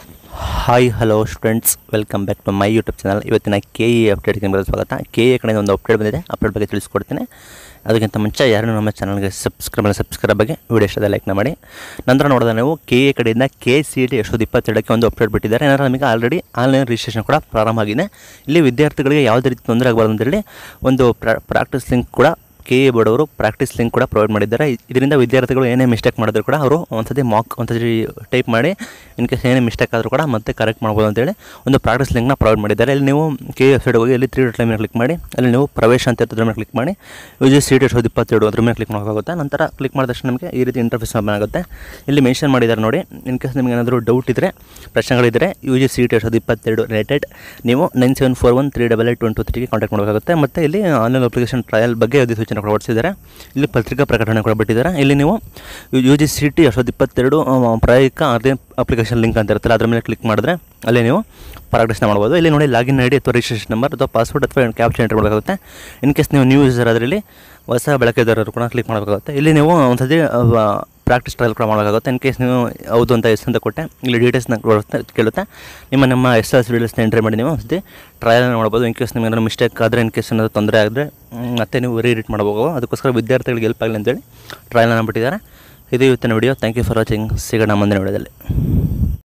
hi hello students welcome back to my YouTube channel ಇವತ್ತಿನ K E ಅಪ್ಡೇಟ್ಗೆ ನಿಮಗೆ ಸ್ವಾಗತ ಕೆ ಎ ಕಡೆಯಿಂದ ಒಂದು ಅಪ್ಡೇಟ್ ಬಂದಿದೆ ಅಪ್ಡೇಟ್ ಬಗ್ಗೆ ತಿಳಿಸ್ಕೊಡ್ತೀನಿ ಅದಕ್ಕಿಂತ ಮುಂಚೆ ಯಾರು ನಮ್ಮ ಚಾನಲ್ಗೆ ಸಬ್ಸ್ಕ್ರೈಬ್ ಸಬ್ಸ್ಕ್ರೈಬ್ ಬಗ್ಗೆ ವಿಡಿಯೋ ಇಷ್ಟದ ಲೈಕ್ನ ಮಾಡಿ ನಂತರ ನೋಡಿದ್ರೆ ನೀವು ಕೆ ಎ ಕಡೆಯಿಂದ ಕೆ ಸಿ ಟಿ ಎಷ್ಟೊಂದು ಇಪ್ಪತ್ತೆರಡಕ್ಕೆ ಒಂದು ಅಪ್ಡೇಟ್ ಬಿಟ್ಟಿದ್ದಾರೆ ಏನಾದ್ರೆ ನಮಗೆ ಆಲ್ರೆಡಿ ಆನ್ಲೈನ್ ರಿಜಿಸ್ಟ್ರೇಷನ್ ಕೂಡ ಪ್ರಾರಂಭ ಆಗಿದೆ ಇಲ್ಲಿ ವಿದ್ಯಾರ್ಥಿಗಳಿಗೆ ಯಾವುದೇ ರೀತಿ ತೊಂದರೆ ಆಗಬಾರ್ದು ಅಂತೇಳಿ ಒಂದು ಪ್ರಾಕ್ಟೀಸ್ ಲಿಂಕ್ ಕೂಡ ಕೆ ಎ ಬೋರ್ಡ್ ಅವರು ಪ್ರಾಕ್ಟೀಸ್ ಲಿಂಕ್ ಕೂಡ ಪ್ರೊವೈಡ್ ಮಾಡಿದ್ದಾರೆ ಇದರಿಂದ ವಿದ್ಯಾರ್ಥಿಗಳು ಏನೇ ಮಿಸ್ಟೇಕ್ ಮಾಡಿದ್ರು ಕೂಡ ಅವರು ಒಂದ್ಸತಿ ಮಾಕ್ ಒಂದ್ಸತಿ ಟೈಪ್ ಮಾಡಿ ಇನ್ ಕೇಸ್ ಏನೇ ಮಿಸ್ಟೇಕ್ ಆದರೂ ಕೂಡ ಮತ್ತೆ ಕರೆಕ್ಟ್ ಮಾಡ್ಬೋದು ಅಂತೇಳಿ ಒಂದು ಪ್ರಾಕ್ಟೀಸ್ ಲಿಂಕ್ನ ಪ್ರೊವೈಡ್ ಮಾಡಿದ್ದಾರೆ ಇಲ್ಲಿ ನೀವು ಕೆ ವೆಬ್ಸೈಟ್ ಹೋಗಿ ಇಲ್ಲಿ ತ್ರೀ ಡಾಟ್ ಮೇಲೆ ಕ್ಲಿಕ್ ಮಾಡಿ ಅಲ್ಲಿ ನೀವು ಪ್ರವೇಶ ಅಂತ ಇರ್ತದ್ರ ಮೇಲೆ ಕ್ಲಿಕ್ ಮಾಡಿ ಯು ಜಿ ಸಿ ಟಿ ಎರಡು ಇಪ್ಪತ್ತೆರಡು ಅದ್ರ ಮೇಲೆ ಕ್ಲಿಕ್ ಮಾಡೋಕ್ಕಾಗುತ್ತೆ ನಂತರ ಕ್ಲಿಕ್ ಮಾಡಿದ ತಕ್ಷಣ ನಮಗೆ ಈ ರೀತಿ ಇಂಟರ್ಫೇಸ್ ಓಪನ್ ಆಗುತ್ತೆ ಇಲ್ಲಿ ಮೆನ್ಷನ್ ಮಾಡಿದ್ದಾರೆ ನೋಡಿ ಇನ್ ಕೇಸ್ ನಿಮಗೆ ಏನಾದರೂ ಡೌಟ್ ಇದ್ದರೆ ಪ್ರಶ್ನೆಗಳಿದ್ದರೆ ಯು ಜಿ ಸಿ ಟಿ ಎರಡು ಇಪ್ಪತ್ತೆರಡು ರಿಲೇಟೆಡ್ ನೀವು nine seven four one three double eight one two ತ್ರೀಗೆ ಕಾಂಟ್ಯಾಕ್ಟ್ ಮಾಡಬೇಕಾಗುತ್ತೆ ಮತ್ತು ಇಲ್ಲಿ ಆನ್ಲೈನ್ ಅಪ್ಲಿಕೇಶನ್ ಟ್ರಯಲ್ ಬಗ್ಗೆ ಅಧಿಸೂಚನೆ ಕೂಡ ಹೊರಡಿಸಿದ್ದಾರೆ ಇಲ್ಲಿ ಪತ್ರಿಕಾ ಪ್ರಕಟಣೆ ಕೂಡ ಬಿಟ್ಟಿದ್ದಾರೆ ಇಲ್ಲಿ ನೀವು ಯು ಜಿ ಸಿ ಟಿ ಎರಡು ಇಪ್ಪತ್ತೆರಡು ಆ, ಪ್ರಾಯೋಗಿಕ ಆನ್ಲೈನ್ ಅಪ್ಲಿಕೇಶನ್ ಲಿಂಕ್ ಅಂತ ಇರುತ್ತಲ್ಲ ಅದ್ರ ಮೇಲೆ ಕ್ಲಿಕ್ ಮಾಡಿದ್ರೆ ಅಲ್ಲಿ ನೀವು ಪ್ರಾಕ್ಟೀಸ್ನ ಮಾಡ್ಬೋದು ಇಲ್ಲಿ ನೋಡಿ ಲಾಗಿನ್ ಐ ಡಿ ಅಥವಾ ರಿಜಿಸ್ಟ್ರೇಷನ್ ನಂಬರ್ ಅಥವಾ ಪಾಸ್ವರ್ಡ್ ಅಥವಾ ಕ್ಯಾಪ್ಚರ್ ಎಂಟರ್ ಮಾಡಬೇಕಾಗುತ್ತೆ ಇನ್ ಕೇಸ್ ನೀವು ನ್ಯೂ ಯೂಸರ್ ಅದರಲ್ಲಿ ಹೊಸ ಬಳಕೆದಾರರು ಕೂಡ ಕ್ಲಿಕ್ ಮಾಡಬೇಕಾಗುತ್ತೆ ಇಲ್ಲಿ ನೀವು ಒಂದ್ಸತಿ ಪ್ರಾಕ್ಟೀಸ್ ಟ್ರಯಲ್ ಕೂಡ ಮಾಡಬೇಕಾಗುತ್ತೆ ಇನ್ ಕೇಸ್ ನೀವು ಹೌದು ಅಂತ ಎಷ್ಟು ಅಂತ ಕೊಟ್ಟೆ ಇಲ್ಲಿ ಡೀಟೇಲ್ಸ್ನ ಕೊಡುತ್ತೆ ಕೇಳುತ್ತೆ ನಿಮ್ಮ ನಮ್ಮ ಎಸ್ ಎಸ್ ಡೀಟೇಲ್ಸ್ನ ಎಂಟ್ರಿ ಮಾಡಿ ನೀವು ಒಂದ್ಸತಿ ಟ್ರಯಲ್ ಮಾಡ್ಬೋದು ಇನ್ ಕೇಸ್ ನಿಮಗೆ ಏನಾದ್ರು ಮಿಸ್ಟೇಕ್ ಆದರೆ ಇನ್ ಕೇಸ್ ಏನಾದರೂ ತೊಂದರೆ ಆದರೆ ಮತ್ತೆ ನೀವು ರೀಡಿಟ್ ಮಾಡ್ಬೋದು ಅದಕ್ಕೋಸ್ಕರ ವಿದ್ಯಾರ್ಥಿಗಳಿಗೆ ಹೆಲ್ಪ್ ಆಗಲಿ ಅಂತೇಳಿ ಟ್ರಯಲ್ನ ಬಿಟ್ಟಿದ್ದಾರೆ ಇದು ಇವತ್ತಿನ video thank you for watching ಸಿಗೋಣ ಮುಂದಿನ ವಿಡಿಯೋದಲ್ಲಿ